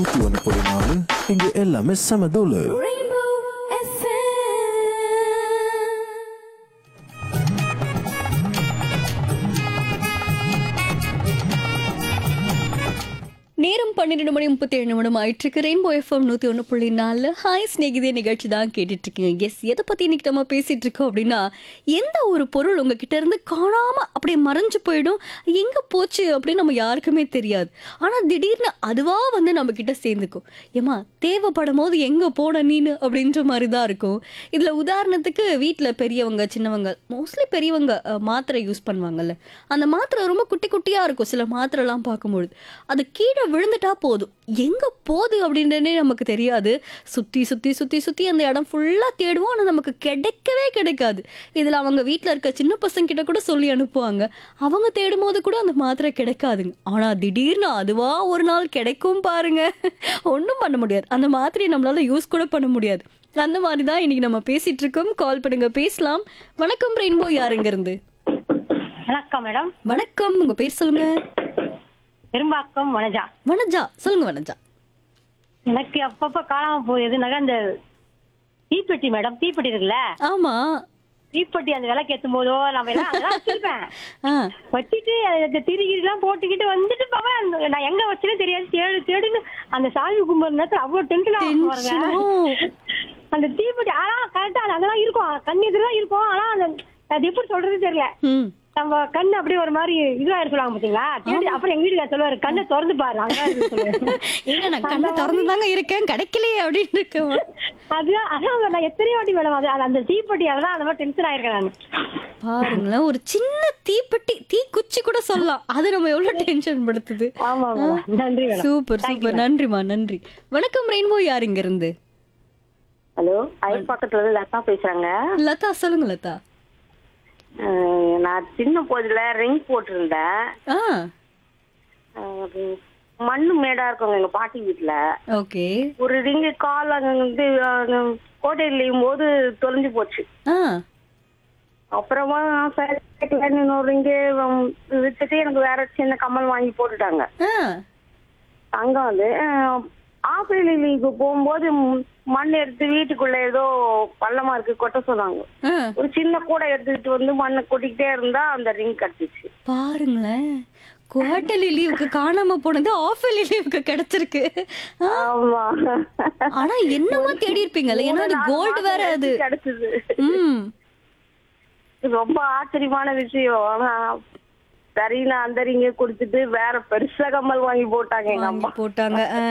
நூத்தி ஒன்று புள்ளி நாலு இங்க எல்லாமே செம தூளு Rainbow FM. நேரம் பன்னிரெண்டு மணி முப்பத்தி ஏழு நிமிடம் ஆயிட்டு இருக்கு ரெயின்போ எஃப்எம் நூத்தி ஒன்று புள்ளி நாலு ஹாய் ஸ்நேகிதே நிகழ்ச்சி தான் கேட்டுட்டு இருக்கீங்க எஸ் எதை பத்தி இன்னைக்கு நம்ம பேசிட்டு இருக்கோம் அப்படின்னா எந்த ஒரு பொருள் உங்ககிட்ட இருந்து காணாம அப்படியே மறைஞ்சு போயிடும் எங்க போச்சு அப்படின்னு நம்ம யாருக்குமே தெரியாது ஆனா திடீர்னு அதுவா வந்து நம்ம கிட்ட சேர்ந்துக்கும் ஏமா தேவைப்படும் போது எங்க போன நீனு அப்படின்ற மாதிரி தான் இருக்கும் இதுல உதாரணத்துக்கு வீட்டில் பெரியவங்க சின்னவங்க மோஸ்ட்லி பெரியவங்க அஹ், மாத்திரை யூஸ் பண்ணுவாங்கல்ல அந்த மாத்திரை ரொம்ப குட்டி குட்டியா இருக்கும் சில மாத்திரைலாம் பார்க்கும்பொழுது அது கீழே விழுந்துட்டா போதும் எங்க போகுது அப்படின்றதே நமக்கு தெரியாது சுத்தி சுத்தி சுத்தி சுத்தி அந்த இடம் ஃபுல்லா தேடுவோம் ஆனா நமக்கு கிடைக்கவே கிடைக்காது இதுல அவங்க வீட்ல இருக்க சின்ன பசங்க கிட்ட கூட சொல்லி அனுப்புவாங்க அவங்க தேடும் போது கூட அந்த மாத்திரை கிடைக்காதுங்க ஆனா திடீர்னு அதுவா ஒரு நாள் கிடைக்கும் பாருங்க ஒன்றும் பண்ண முடியாது அந்த மாத்திரையை நம்மளால யூஸ் கூட பண்ண முடியாது அந்த மாதிரி தான் இன்னைக்கு நம்ம பேசிட்டு இருக்கோம் கால் பண்ணுங்க பேசலாம் வணக்கம் ரெயின்போ யாருங்க இருந்து வணக்கம் மேடம் வணக்கம் உங்க பேர் சொல்லுங்க பெரும்பாக்கம் வனஜா வனஜா சொல்லுங்க வனஜா எனக்கு அப்பப்ப காணாம போகுதுனாக்கா இந்த தீப்பெட்டி மேடம் தீப்பெட்டி இருக்குல்ல ஆமா தீப்பெட்டி அந்த விளக்கு ஏத்தும் போதோ நம்ம எல்லாம் அதெல்லாம் வச்சிருப்பேன் ஆ வச்சுட்டு அந்த திருகிரி எல்லாம் போட்டுக்கிட்டு வந்துட்டு பாப்பா அந்த- நான் எங்க வச்சேனே தெரியாது தேடு தேடுன்னு அந்த சாமி கும்பிடுற நேரத்துல அவ்வளவு டென்ஷன் பாருங்க டென்ஷனோ அந்த தீப்பெட்டி ஆனா கரெக்டா அதெல்லாம் இருக்கும் கண் எதிரெல்லாம் இருக்கும் ஆனா அந்த அது எப்படி சொல்றது தெரியல ம் நம்ம கண்ணு அப்படியே ஒரு மாதிரி இதுவா சொல்லுவாங்க பாத்தீங்களா தேடி அப்புறம் எங்க வீட்டுக்கார சொல்லுவாரு கண்ணை திறந்து பாரு அங்க இருக்குன்னு சொல்லுவாரு. ஏங்க நான் கண்ணை திறந்து தாங்க இருக்கேன் கிடைக்கலையே அப்படின்னு இருக்கேன் அதுதான் அதான் நான் எத்தனை வாட்டி மேடம் அது அது அந்த தீப்பெட்டி அதெல்லாம் அந்த மாதிரி டென்ஷன் ஆயிருக்கேன் நான் பாருங்களேன் ஒரு சின்ன தீப்பெட்டி தீ குச்சி கூட சொல்லலாம் அது நம்ம எவ்வளவு டென்ஷன் படுத்துது ஆமா மேடம் நன்றி மேடம் சூப்பர் சூப்பர் நன்றிமா நன்றி வணக்கம் ரெயின்போ யார் இங்க இருந்து ஹலோ அயல் பக்கத்துல இருந்து லதா பேசுறாங்க லதா சொல்லுங்க லதா அஹ் நான் சின்ன போதுல ரிங் போட்டிருந்தேன் ஆ அஹ் அது மண்ணு மேடா இருக்குங்க எங்க பாட்டி வீட்டுல ஓகே ஒரு ரிங்கு கால் அங்க வந்து அஹ், கோட்டையில் லீவும் போது தொலைஞ்சு போச்சு ஆ அப்புறமா சரி, கேட்கலன்னு இன்னொரு ரிங்கு வித்துட்டு எனக்கு வேற சின்ன கம்மல் வாங்கி போட்டுட்டாங்க ஆ அங்க வந்து ஆப்பிரில் லீவுக்கு போகும்போது ம், மண் எடுத்து வீட்டுக்குள்ள ஏதோ பள்ளமா இருக்கு கொட்ட சொன்னாங்க ஆ ஒரு சின்ன கூடை எடுத்துக்கிட்டு வந்து மண்ணை கொட்டிக்கிட்டே இருந்தா அந்த ரிங் கட்டிச்சு பாருங்களேன் குவார்டர்லி லீவுக்கு காணாம போனது ஆஃப் லீவுக்கு கிடைச்சிருக்கு ஆ, ஆமா ஆனா என்னமா தேடி இருப்பீங்கல்ல ஏன்னா அது கோல்டு வேற அது கிடைச்சது ம் ரொம்ப ஆச்சரியமான விஷயம் ஆனா சரி நான் அந்த ரிங்க கொடுத்துட்டு வேற பெருசா கம்மல் வாங்கி போட்டாங்க எங்க வாங்கி அம்மா போட்டாங்க ஆ